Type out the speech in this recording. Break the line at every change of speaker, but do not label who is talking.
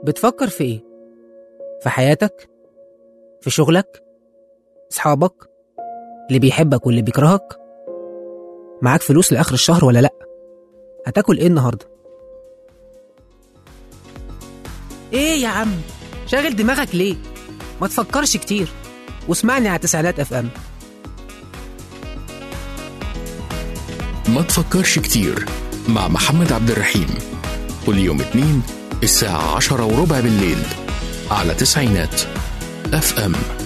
بتفكر في ايه؟ في حياتك؟ في شغلك؟ اصحابك؟ اللي بيحبك واللي بيكرهك؟ معاك فلوس لآخر الشهر ولا لأ؟ هتاكل ايه النهارده؟ ايه يا عم؟ شاغل دماغك ليه؟ ما تفكرش كتير واسمعني على تسعينات اف ام
ما تفكرش كتير مع محمد عبد الرحيم كل يوم اثنين الساعة عشرة وربع بالليل على تسعينات اف ام